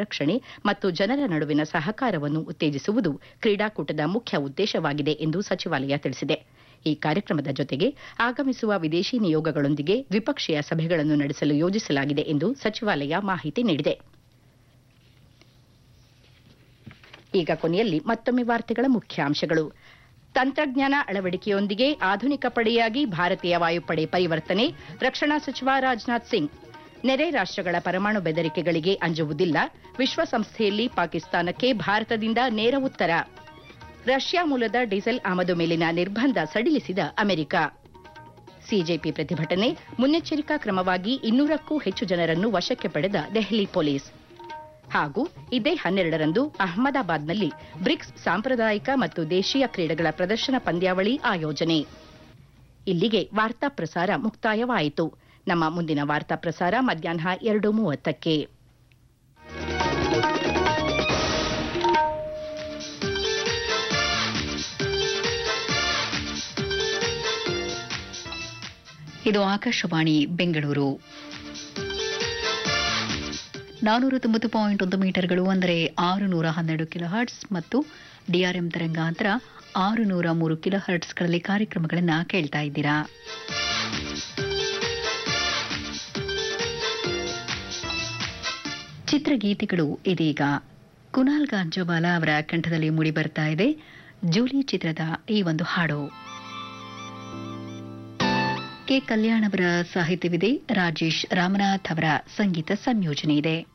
ಸಂರಕ್ಷಣೆ ಮತ್ತು ಜನರ ನಡುವಿನ ಸಹಕಾರವನ್ನು ಉತ್ತೇಜಿಸುವುದು ಕ್ರೀಡಾಕೂಟದ ಮುಖ್ಯ ಉದ್ದೇಶವಾಗಿದೆ ಎಂದು ಸಚಿವಾಲಯ ತಿಳಿಸಿದೆ ಈ ಕಾರ್ಯಕ್ರಮದ ಜೊತೆಗೆ ಆಗಮಿಸುವ ವಿದೇಶಿ ನಿಯೋಗಗಳೊಂದಿಗೆ ದ್ವಿಪಕ್ಷೀಯ ಸಭೆಗಳನ್ನು ನಡೆಸಲು ಯೋಜಿಸಲಾಗಿದೆ ಎಂದು ಸಚಿವಾಲಯ ಮಾಹಿತಿ ನೀಡಿದೆ ಈಗ ಕೊನೆಯಲ್ಲಿ ಮತ್ತೊಮ್ಮೆ ವಾರ್ತೆಗಳ ಮುಖ್ಯಾಂಶಗಳು ತಂತ್ರಜ್ಞಾನ ಅಳವಡಿಕೆಯೊಂದಿಗೆ ಆಧುನಿಕ ಪಡೆಯಾಗಿ ಭಾರತೀಯ ವಾಯುಪಡೆ ಪರಿವರ್ತನೆ ರಕ್ಷಣಾ ಸಚಿವ ರಾಜನಾಥ್ ಸಿಂಗ್ ನೆರೆ ರಾಷ್ಟಗಳ ಪರಮಾಣು ಬೆದರಿಕೆಗಳಿಗೆ ಅಂಜುವುದಿಲ್ಲ ವಿಶ್ವಸಂಸ್ಥೆಯಲ್ಲಿ ಪಾಕಿಸ್ತಾನಕ್ಕೆ ಭಾರತದಿಂದ ನೇರ ಉತ್ತರ ರಷ್ಯಾ ಮೂಲದ ಡೀಸೆಲ್ ಆಮದು ಮೇಲಿನ ನಿರ್ಬಂಧ ಸಡಿಲಿಸಿದ ಅಮೆರಿಕ ಸಿಜೆಪಿ ಪ್ರತಿಭಟನೆ ಮುನ್ನೆಚ್ಚರಿಕಾ ಕ್ರಮವಾಗಿ ಇನ್ನೂರಕ್ಕೂ ಹೆಚ್ಚು ಜನರನ್ನು ವಶಕ್ಕೆ ಪಡೆದ ದೆಹಲಿ ಪೊಲೀಸ್ ಹಾಗೂ ಇದೇ ಹನ್ನೆರಡರಂದು ಅಹಮದಾಬಾದ್ನಲ್ಲಿ ಬ್ರಿಕ್ಸ್ ಸಾಂಪ್ರದಾಯಿಕ ಮತ್ತು ದೇಶೀಯ ಕ್ರೀಡೆಗಳ ಪ್ರದರ್ಶನ ಪಂದ್ಯಾವಳಿ ಆಯೋಜನೆ ಇಲ್ಲಿಗೆ ವಾರ್ತಾ ಪ್ರಸಾರ ಮುಕ್ತಾಯವಾಯಿತು ನಮ್ಮ ಮುಂದಿನ ವಾರ್ತಾ ಪ್ರಸಾರ ಮಧ್ಯಾಹ್ನ ಎರಡು ಮೂವತ್ತಕ್ಕೆ ಇದು ಆಕಾಶವಾಣಿ ಬೆಂಗಳೂರು ನಾನೂರ ತೊಂಬತ್ತು ಪಾಯಿಂಟ್ ಒಂದು ಮೀಟರ್ಗಳು ಅಂದರೆ ಆರು ನೂರ ಹನ್ನೆರಡು ಕಿಲೋ ಹರ್ಟ್ಸ್ ಮತ್ತು ಡಿಆರ್ಎಂ ತರಂಗಾಂತರ ಆರು ನೂರ ಮೂರು ಕಿಲೋ ಹರ್ಟ್ಸ್ಗಳಲ್ಲಿ ಕಾರ್ಯಕ್ರಮಗಳನ್ನು ಕೇಳ್ತಾ ಇದ್ದೀರಾ ಚಿತ್ರಗೀತೆಗಳು ಇದೀಗ ಕುನಾಲ್ ಗಾಂಜೋವಾಲಾ ಅವರ ಕಂಠದಲ್ಲಿ ಮೂಡಿ ಬರ್ತಾ ಇದೆ ಜೂಲಿ ಚಿತ್ರದ ಈ ಒಂದು ಹಾಡು ಕೆ ಕಲ್ಯಾಣ್ ಅವರ ಸಾಹಿತ್ಯವಿದೆ ರಾಜೇಶ್ ರಾಮನಾಥ್ ಅವರ ಸಂಗೀತ ಸಂಯೋಜನೆ ಇದೆ